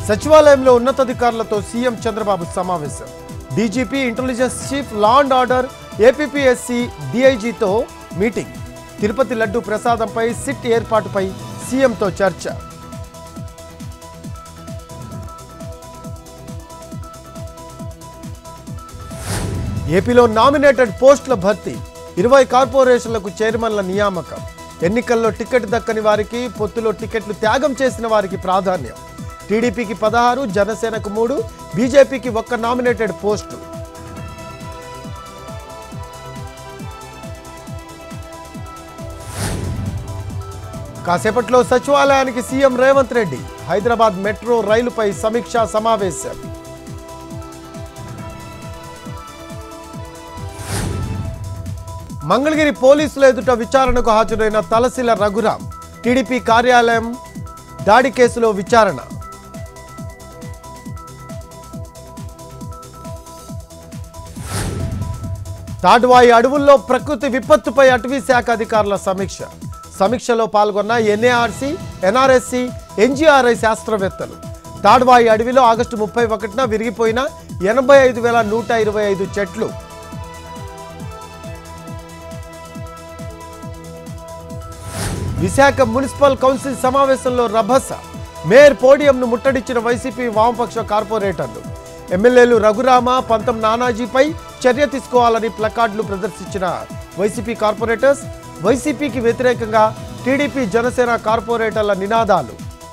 సచివాలయంలో ఉన్నతాధికారులతో సీఎం చంద్రబాబు సమావేశం DGP intelligence chief law and order APPSC డీఐజీతో మీటింగ్ తిరుపతి లడ్డు ప్రసాదంపై సిట్ ఏర్పాటుపై సీఎంతో చర్చ ఏపీలో నామినేటెడ్ పోస్టుల భర్తీ ఇరవై కార్పొరేషన్లకు చైర్మన్ల నియామకం ఎన్నికల్లో టికెట్ దక్కని వారికి పొత్తులో టికెట్లు త్యాగం చేసిన వారికి ప్రాధాన్యం టీడీపీకి పదహారు జనసేనకు మూడు బీజేపీకి ఒక్క నామినేటెడ్ పోస్టు కాసేపట్లో సచివాలయానికి సీఎం రేవంత్ రెడ్డి హైదరాబాద్ మెట్రో రైలుపై సమీక్షా సమావేశం మంగళగిరి పోలీసుల ఎదుట విచారణకు హాజరైన తలసిల రఘురాం టీడీపీ కార్యాలయం దాడి కేసులో విచారణ తాడ్వాయి అడవుల్లో ప్రకృతి విపత్తుపై అటవీ శాఖ అధికారుల సమీక్ష సమీక్షలో పాల్గొన్న ఎన్ఏఆర్సీ ఎన్ఆర్ఎస్సి ఎన్జీఆర్ఐ శాస్త్రవేత్తలు తాడ్వాయి అడవిలో ఆగస్టు ముప్పై ఒకటిన విరిగిపోయిన ఎనభై ఐదు వేల నూట ఇరవై ఐదు చెట్లు విశాఖ మున్సిపల్ కౌన్సిల్ సమావేశంలో రభస మేయర్ పోడియంను ముట్టడించిన వైసీపీ వామపక్ష కార్పొరేటర్లు ఎమ్మెల్యేలు రఘురామ పంతం నానాజీపై చర్య తీసుకోవాలని ప్లకార్డులు ప్రదర్శించిన వైసీపీ కార్పొరేటర్స్ వైసీపీకి వ్యతిరేకంగా టీడీపీ జనసేన కార్పొరేటర్ల నినాదాలు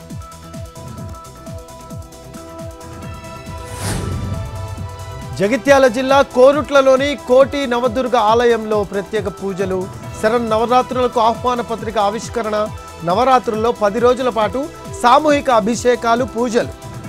జగిత్యాల జిల్లా కోరుట్లలోని కోటి నవదుర్గ ఆలయంలో ప్రత్యేక పూజలు శరణ్ నవరాత్రులకు ఆహ్వాన పత్రిక ఆవిష్కరణ నవరాత్రుల్లో పది రోజుల పాటు సామూహిక అభిషేకాలు పూజలు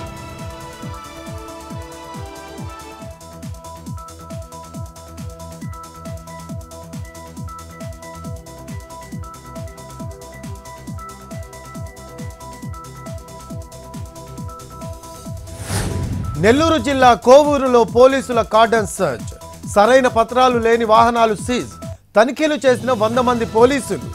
నెల్లూరు జిల్లా కోవూరులో పోలీసుల కార్డన్ సర్చ్ సరైన పత్రాలు లేని వాహనాలు సీజ్ తనిఖీలు చేసిన వంద మంది పోలీసులు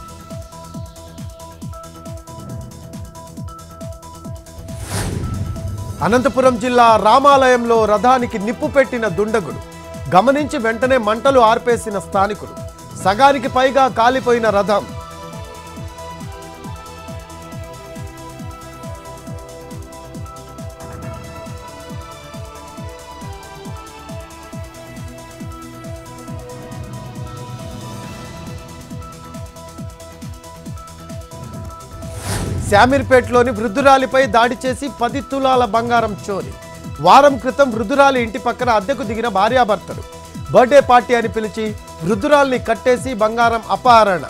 అనంతపురం జిల్లా రామాలయంలో రథానికి నిప్పు పెట్టిన దుండగుడు గమనించి వెంటనే మంటలు ఆర్పేసిన స్థానికులు సగానికి పైగా కాలిపోయిన రథం శామీర్పేటలోని వృద్ధురాలిపై దాడి చేసి పది తులాల బంగారం చోరీ వారం క్రితం వృద్ధురాలి ఇంటి పక్కన అద్దెకు దిగిన భార్యాభర్తలు బర్త్డే పార్టీ అని పిలిచి వృద్ధురాల్ని కట్టేసి బంగారం అపహరణ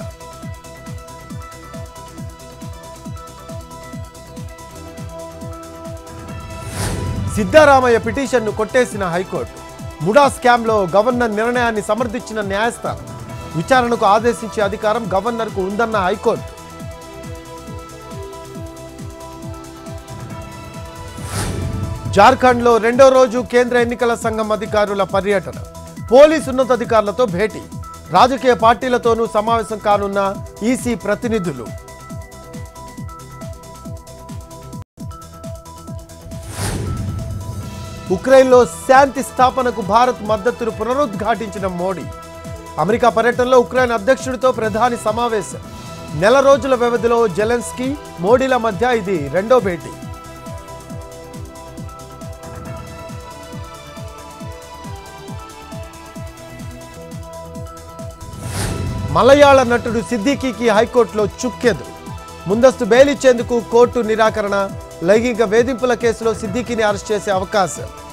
సిద్ధారామయ్య పిటిషన్ను కొట్టేసిన హైకోర్టు ముడా స్కామ్లో గవర్నర్ నిర్ణయాన్ని సమర్థించిన న్యాయస్థానం విచారణకు ఆదేశించే అధికారం గవర్నర్కు ఉందన్న హైకోర్టు జార్ఖండ్లో రెండో రోజు కేంద్ర ఎన్నికల సంఘం అధికారుల పర్యటన పోలీసు ఉన్నతాధికారులతో భేటీ రాజకీయ పార్టీలతోనూ సమావేశం కానున్న ఈసీ ప్రతినిధులు ఉక్రెయిన్లో శాంతి స్థాపనకు భారత్ మద్దతును పునరుద్ఘాటించిన మోడీ అమెరికా పర్యటనలో ఉక్రెయిన్ అధ్యక్షుడితో ప్రధాని సమావేశం నెల రోజుల వ్యవధిలో జెలెన్స్కీ మోడీల మధ్య ఇది రెండో భేటీ మలయాళ నటుడు సిద్దికీకి హైకోర్టులో చుక్కెదురు ముందస్తు బెయిల్ ఇచ్చేందుకు కోర్టు నిరాకరణ లైంగిక వేధింపుల కేసులో సిద్దికీని అరెస్ట్ చేసే అవకాశం